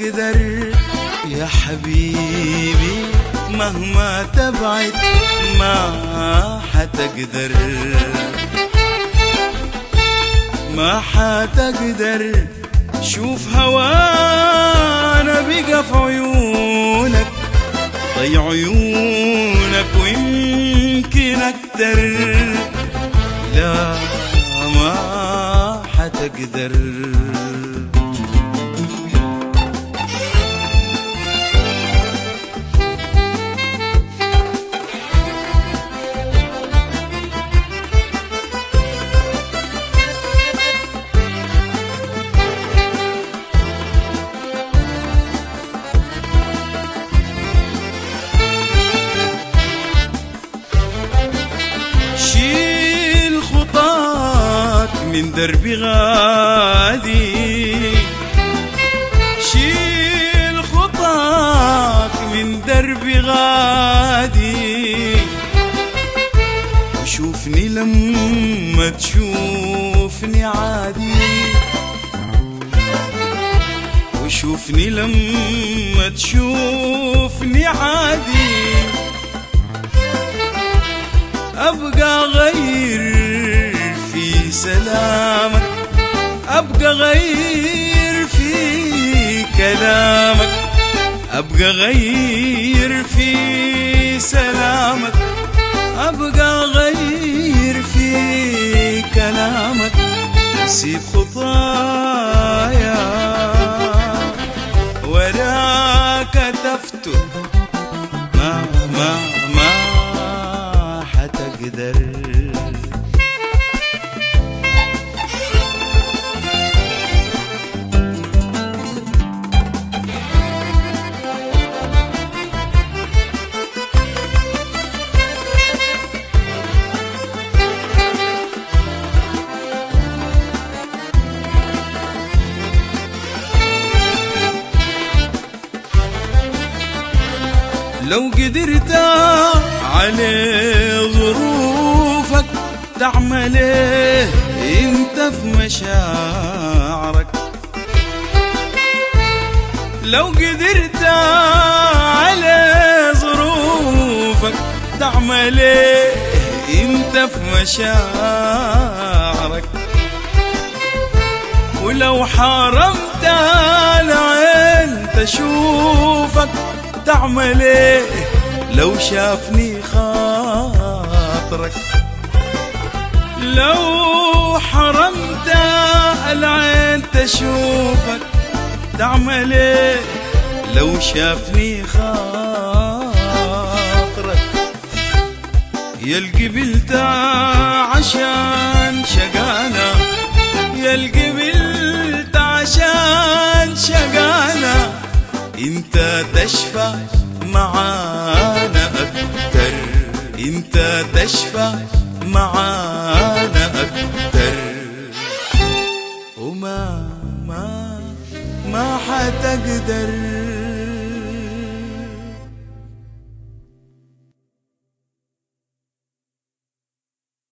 حتقدر يا حبيبي مهما تبعد ما حتقدر ما حتقدر شوف هوانا بقى في عيونك ضي عيونك ويمكن اكتر لا ما حتقدر شيل خطاك من دربي غادي شيل خطاك من دربي غادي وشوفني لما تشوفني عادي وشوفني لما تشوفني عادي أبقى غير في سلامك أبقى غير في كلامك أبقى غير في سلامك أبقى غير في كلامك سيب خطايا وراك تفتر ما ما ما حتقدر لو قدرت على ظروفك تعمل ايه انت في مشاعرك لو قدرت على ظروفك تعمل ايه انت في مشاعرك ولو حرمت العين تشوفك تعمل ايه لو شافني خاطرك لو حرمت العين تشوفك تعمل ايه لو شافني خاطرك يا القبلت عشان شقانا يا القبلت عشان شقانا انت تشفع معانا اكتر انت تشفع معانا اكتر وما ما ما حتقدر